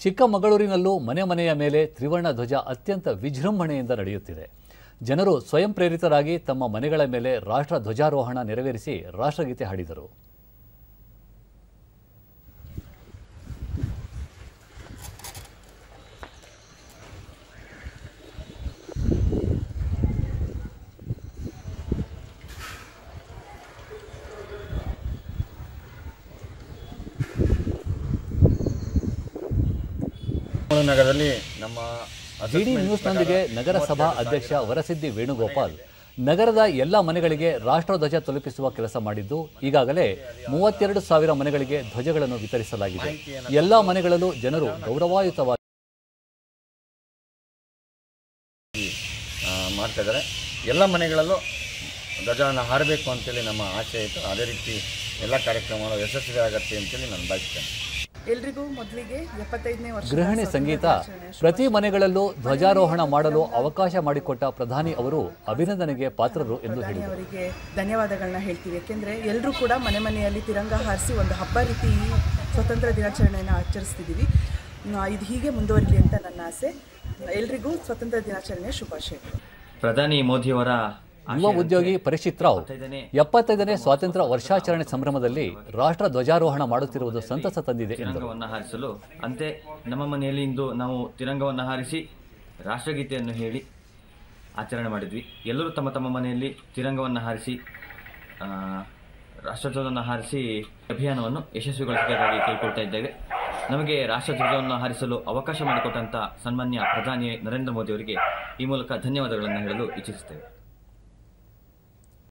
ಚಿಕ್ಕಮಗಳೂರಿನಲ್ಲೂ ಮನೆ ಮನೆಯ ಮೇಲೆ ತ್ರಿವರ್ಣ ಧ್ವಜ ಅತ್ಯಂತ ವಿಜೃಂಭಣೆಯಿಂದ ನಡೆಯುತ್ತಿದೆ ಜನರು ಸ್ವಯಂ ಪ್ರೇರಿತರಾಗಿ ತಮ್ಮ ಮನೆಗಳ ಮೇಲೆ ರಾಷ್ಟ್ರ ಧ್ವಜಾರೋಹಣ ನೆರವೇರಿಸಿ ರಾಷ್ಟ್ರಗೀತೆ ಹಾಡಿದರು ನಗರದಲ್ಲಿ ನಮ್ಮ ಜಿಡಿ ನ್ಯೂಸ್ನೊಂದಿಗೆ ನಗರಸಭಾ ಅಧ್ಯಕ್ಷ ವರಸಿದ್ದಿ ವೇಣುಗೋಪಾಲ್ ನಗರದ ಎಲ್ಲ ಮನೆಗಳಿಗೆ ರಾಷ್ಟ್ರಧ್ವಜ ತಲುಪಿಸುವ ಕೆಲಸ ಮಾಡಿದ್ದು ಈಗಾಗಲೇ ಮೂವತ್ತೆರಡು ಸಾವಿರ ಮನೆಗಳಿಗೆ ಧ್ವಜಗಳನ್ನು ವಿತರಿಸಲಾಗಿದೆ ಎಲ್ಲ ಮನೆಗಳಲ್ಲೂ ಜನರು ಗೌರವಾಯುತವಾಗಿ ಆ, ಮಾಡ್ತಾ ಇದ್ದಾರೆ ಎಲ್ಲ ಮನೆಗಳಲ್ಲೂ ಧ್ವಜವನ್ನು ಹಾರಬೇಕು ಅಂತೇಳಿ ನಮ್ಮ ಆಸೆ ಇತ್ತು ಅದೇ ರೀತಿ ಎಲ್ಲ ಕಾರ್ಯಕ್ರಮಗಳು ಯಶಸ್ವಿ ಆಗತ್ತೆ ಅಂತೇಳಿ ನಾನು ಬಯಸ್ತೇನೆ ಎಲ್ರಿಗೂ ಮೊದಲಿಗೆ ಎಪ್ಪತ್ತೈದನೇ ವರ್ಷ ಗೃಹಿಣಿ ಸಂಗೀತ ಪ್ರತಿ ಮನೆಗಳಲ್ಲೂ ಧ್ವಜಾರೋಹಣ ಮಾಡಲು ಅವಕಾಶ ಮಾಡಿಕೊಟ್ಟ ಪ್ರಧಾನಿ ಅವರು ಅಭಿನಂದನೆಗೆ ಪಾತ್ರರು ಎಂದು ಹೇಳಿದರು ಅವರಿಗೆ ಧನ್ಯವಾದಗಳನ್ನ ಹೇಳ್ತೀವಿ ಯಾಕೆಂದರೆ ಎಲ್ಲರೂ ಕೂಡ ಮನೆ ಮನೆಯಲ್ಲಿ ತಿರಂಗ ಹಾರಿಸಿ ಒಂದು ಹಬ್ಬ ರೀತಿ ಈ ಸ್ವತಂತ್ರ ದಿನಾಚರಣೆಯನ್ನು ಆಚರಿಸ್ತಿದ್ದೀವಿ ನ- ಇದು ಹೀಗೆ ಮುಂದುವರಿಲಿ ಅಂತ ನನ್ನ ಆಸೆ ಎಲ್ರಿಗೂ ಸ್ವತಂತ್ರ ದಿನಾಚರಣೆಯ ಶುಭಾಶಯಗಳು ಪ್ರಧಾನಿ ಮೋದಿಯವರ ಯುವ ಉದ್ಯೋಗಿ ಪರೀಕ್ಷಿತ್ ರಾವ್ ಎಪ್ಪತ್ತೈದನೇ ಸ್ವಾತಂತ್ರ್ಯ ವರ್ಷಾಚರಣೆ ಸಂಭ್ರಮದಲ್ಲಿ ರಾಷ್ಟ್ರ ಧ್ವಜಾರೋಹಣ ಮಾಡುತ್ತಿರುವುದು ಸಂತಸ ತಂದಿದೆ ಎಂದರು ತಿರಂಗವನ್ನು ಹಾರಿಸಲು ಅಂತೆ ನಮ್ಮ ಮನೆಯಲ್ಲಿ ಇಂದು ನಾವು ತಿರಂಗವನ್ನು ಹಾರಿಸಿ ರಾಷ್ಟ್ರಗೀತೆಯನ್ನು ಹೇಳಿ ಆಚರಣೆ ಮಾಡಿದ್ವಿ ಎಲ್ಲರೂ ತಮ್ಮ ತಮ್ಮ ಮನೆಯಲ್ಲಿ ತಿರಂಗವನ್ನು ಹಾರಿಸಿ ಆ, ರಾಷ್ಟ್ರಧ್ವಜವನ್ನು ಹಾರಿಸಿ ಅಭಿಯಾನವನ್ನು ಯಶಸ್ವಿಗೊಳಿಸಬೇಕಾಗಿ ಕೇಳ್ಕೊಳ್ತಾ ಇದ್ದೇವೆ ನಮಗೆ ರಾಷ್ಟ್ರಧ್ವಜವನ್ನು ಹಾರಿಸಲು ಅವಕಾಶ ಮಾಡಿಕೊಟ್ಟಂತ ಸನ್ಮಾನ್ಯ ಪ್ರಧಾನಿ ನರೇಂದ್ರ ಮೋದಿ ಅವರಿಗೆ ಈ ಮೂಲಕ ಧನ್ಯವಾದಗಳನ್ನು ಹೇಳಲು ಇಚ್ಛಿಸುತ್ತೇವೆ